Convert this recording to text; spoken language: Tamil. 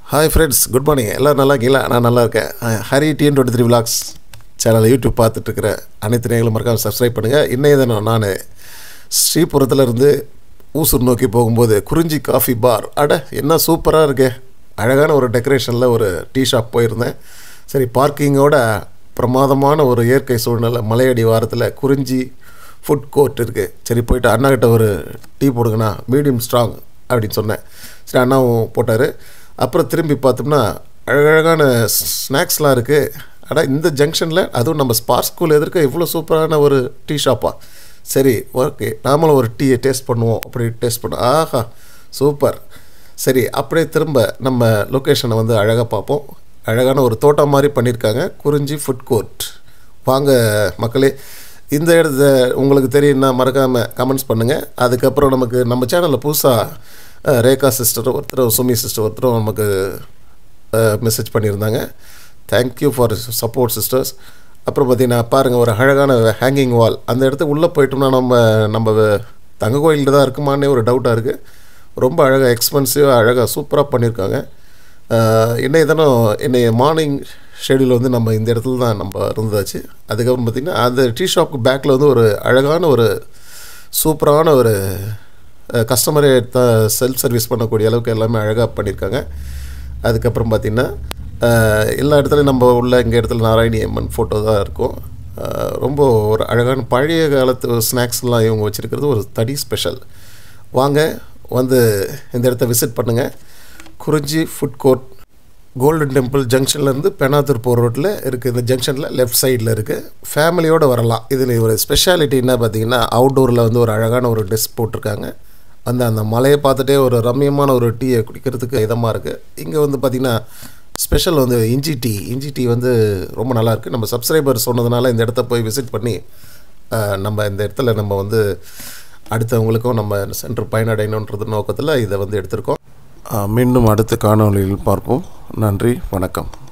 ஹாய் ஃப்ரெண்ட்ஸ் குட் மார்னிங் எல்லோரும் நல்லா இருக்கீங்களா நான் நல்லா இருக்கேன் அஹ், Hari TN twenty three vlogs சேனலில் யூடியூப் பார்த்துட்ருக்கிற அனைத்து நேர்களும் மறக்காமல் சப்ஸ்கிரைப் பண்ணுங்கள் இன்னைய தினம் நான் ஸ்ரீபுரத்தில் இருந்து ஊசூர் நோக்கி போகும்போது குறிஞ்சி காஃபி பார் அட என்ன சூப்பராக இருக்கே அழகான ஒரு டெக்கரேஷனில் ஒரு டீ ஷாப் போயிருந்தேன் சரி பார்க்கிங்கோட பிரமாதமான ஒரு இயற்கை சூழ்நிலை மலையடி வாரத்தில் குறிஞ்சி ஃபுட் கோர்ட் இருக்குது சரி போயிட்டு அண்ணாக்கிட்ட ஒரு டீ போடுங்கண்ணா மீடியம் ஸ்ட்ராங் அப்படின்னு சொன்னேன் சரி அண்ணாவும் போட்டார் அப்புறம் திரும்பி பார்த்தோம்னா அழகழகான ஸ்நாக்ஸ்லாம் இருக்குது அட இந்த ஜங்ஷனில் அதுவும் நம்ம ஸ்பார்க் ஸ்கூல் எதிர்க்க இவ்வளோ சூப்பரான ஒரு டீ ஷாப்பா சரி ஓகே நாமளும் ஒரு டீயை டேஸ்ட் பண்ணுவோம் அப்படி டேஸ்ட் பண்ணோம் ஆஹா சூப்பர் சரி அப்படியே திரும்ப நம்ம லொக்கேஷனை வந்து அழகாக பார்ப்போம் அழகான ஒரு தோட்டம் மாதிரி பண்ணியிருக்காங்க குறிஞ்சி ஃபுட் கோர்ட் வாங்க மக்களே இந்த இடத்த உங்களுக்கு தெரியும்னா மறக்காமல் கமெண்ட்ஸ் பண்ணுங்கள் அதுக்கப்புறம் நமக்கு நம்ம சேனலில் புதுசாக ரேகா சிஸ்டர் ஒருத்தர் சுமி சிஸ்டர் ஒருத்தரும் நமக்கு மெசேஜ் பண்ணியிருந்தாங்க தேங்க்யூ ஃபார் சப்போர்ட் சிஸ்டர்ஸ் அப்புறம் பார்த்தீங்கன்னா பாருங்கள் ஒரு அழகான ஹேங்கிங் வால் அந்த இடத்துக்கு உள்ளே போயிட்டோம்னா நம்ம நம்ம தங்க கோயில்கிட்ட தான் இருக்குமானே ஒரு டவுட்டாக இருக்குது ரொம்ப அழகாக எக்ஸ்பென்சிவாக அழகாக சூப்பராக பண்ணியிருக்காங்க ஆஹ் இன்னைய தினம் இன்னைய மார்னிங் ஷெடியூல் வந்து நம்ம இந்த இடத்துல தான் நம்ம இருந்தாச்சு அதுக்கப்புறம் பார்த்திங்கன்னா அந்த டீ ஷாப்புக்கு பேக்கில் வந்து ஒரு அழகான ஒரு சூப்பரான ஒரு கஸ்டமரே த செல்ஃப் சர்வீஸ் பண்ணக்கூடிய அளவுக்கு எல்லாமே அழகாக பண்ணியிருக்காங்க அதுக்கப்புறம் பார்த்திங்கன்னா ஆஹ் எல்லா இடத்துலையும் நம்ம உள்ள இங்கே இடத்துல நாராயணி அம்மன் ஃபோட்டோ தான் இருக்கும் ஆஹ் ரொம்ப ஒரு அழகான பழைய காலத்து ஸ்நாக்ஸ்லாம் இவங்க வச்சுருக்கிறது ஒரு தனி ஸ்பெஷல் வாங்க வந்து இந்த இடத்த விசிட் பண்ணுங்கள் Kurinji food court golden temple ஜங்ஷன்லேருந்து பெனாத்தூர் போகிற ரோட்டில் இருக்குது இந்த ஜங்ஷனில் லெஃப்ட் சைடில் இருக்குது ஃபேமிலியோடு வரலாம் இதில் ஒரு ஸ்பெஷாலிட்டி என்ன பார்த்தீங்கன்னா அவுட்டோரில் வந்து ஒரு அழகான ஒரு டெஸ்க் போட்டிருக்காங்க அந்த அந்த மலையை பார்த்துட்டே ஒரு ரம்மியமான ஒரு டீயை குடிக்கிறதுக்கு இதமாக இருக்குது இங்கே வந்து பார்த்திங்கன்னா ஸ்பெஷல் வந்து இஞ்சி டீ இஞ்சி டீ வந்து ரொம்ப நல்லாயிருக்கு நம்ம சப்ஸ்கிரைபர் சொன்னதுனால இந்த இடத்த போய் விசிட் பண்ணி அஹ், நம்ம இந்த இடத்துல நம்ம வந்து அடுத்தவங்களுக்கும் நம்ம சென்டர் பயனடையணுன்றது நோக்கத்தில் இதை வந்து எடுத்திருக்கோம் அஹ், மீண்டும் அடுத்த காணொளியில் பார்ப்போம் நன்றி வணக்கம்